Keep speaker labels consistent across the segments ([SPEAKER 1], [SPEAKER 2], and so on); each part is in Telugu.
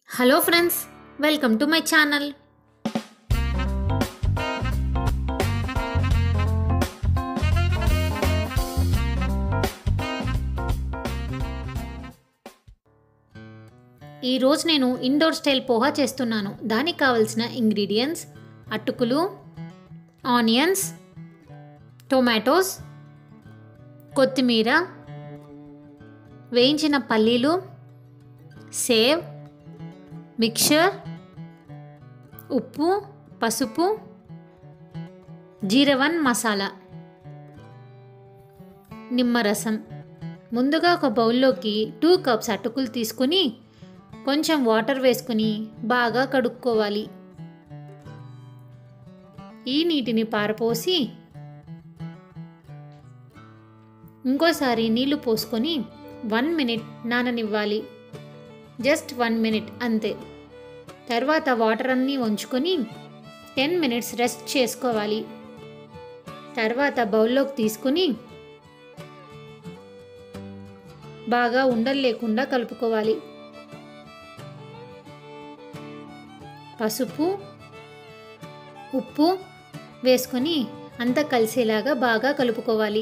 [SPEAKER 1] hello friends welcome to my channel ఈరోజు నేను ఇండోర్ స్టైల్ పోహా చేస్తున్నాను దానికి కావలసిన ఇంగ్రీడియంట్స్ అటుకులు ఆనియన్స్ టొమాటోస్ కొత్తిమీర వేయించిన పల్లీలు సేవ్ మిక్చర్ ఉప్పు పసుపు జీరవన్ మసాలా నిమ్మరసం ముందుగా ఒక బౌల్లోకి టూ కప్స్ అటుకులు తీసుకుని కొంచెం వాటర్ వేసుకుని బాగా కడుక్కోవాలి ఈ నీటిని పారపోసి ఇంకోసారి నీళ్లు పోసుకొని వన్ మినిట్ నాననివ్వాలి జస్ట్ వన్ మినిట్ అంతే తర్వాత వాటర్ అన్నీ ఉంచుకొని టెన్ మినిట్స్ రెస్ట్ చేసుకోవాలి తర్వాత బౌల్లోకి తీసుకుని బాగా ఉండలు లేకుండా కలుపుకోవాలి పసుపు ఉప్పు వేసుకొని అంతా కలిసేలాగా బాగా కలుపుకోవాలి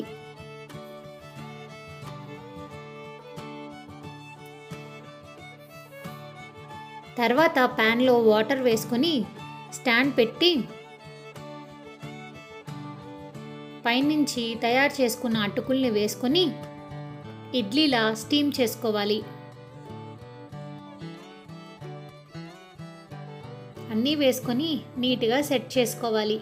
[SPEAKER 1] తర్వాత ప్యాన్లో వాటర్ వేసుకొని స్టాండ్ పెట్టి పైనుంచి తయారు చేసుకున్న అటుకుల్ని వేసుకొని ఇడ్లీలా స్టీమ్ చేసుకోవాలి అన్నీ వేసుకొని నీట్గా సెట్ చేసుకోవాలి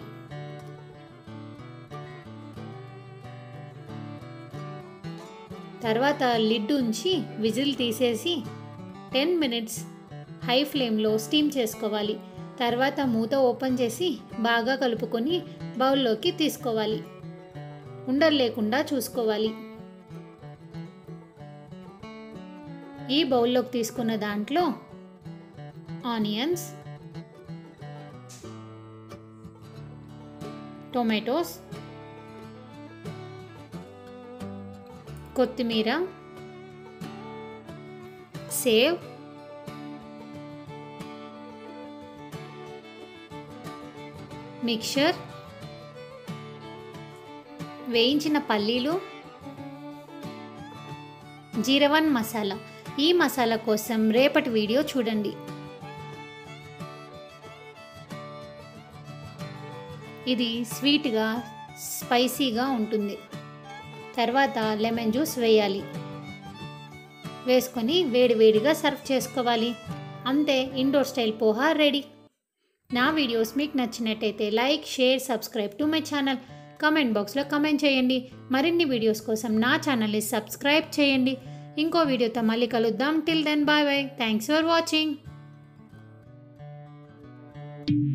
[SPEAKER 1] తర్వాత లిడ్ ఉంచి విజిల్ తీసేసి టెన్ మినిట్స్ హై ఫ్లేమ్లో స్టీమ్ చేసుకోవాలి తర్వాత మూత ఓపెన్ చేసి బాగా కలుపుకొని బౌల్లోకి తీసుకోవాలి ఉండలు లేకుండా చూసుకోవాలి ఈ బౌల్లోకి తీసుకున్న దాంట్లో ఆనియన్స్ టొమాటోస్ కొత్తిమీర సేవ్ మిక్చర్ వేయించిన పల్లీలు జీరవన్ మసాలా ఈ మసాలా కోసం రేపటి వీడియో చూడండి ఇది స్వీట్గా స్పైసీగా ఉంటుంది తర్వాత లెమన్ జ్యూస్ వేయాలి వేసుకొని వేడివేడిగా సర్వ్ చేసుకోవాలి అంతే ఇండోర్ స్టైల్ పోహా రెడీ నా వీడియోస్ మీకు నచ్చినట్టయితే like share subscribe to my channel comment బాక్స్లో కమెంట్ చేయండి మరిన్ని వీడియోస్ కోసం నా ఛానల్ని సబ్స్క్రైబ్ చేయండి ఇంకో వీడియోతో మళ్ళీ కలుద్దాం till then bye bye thanks for watching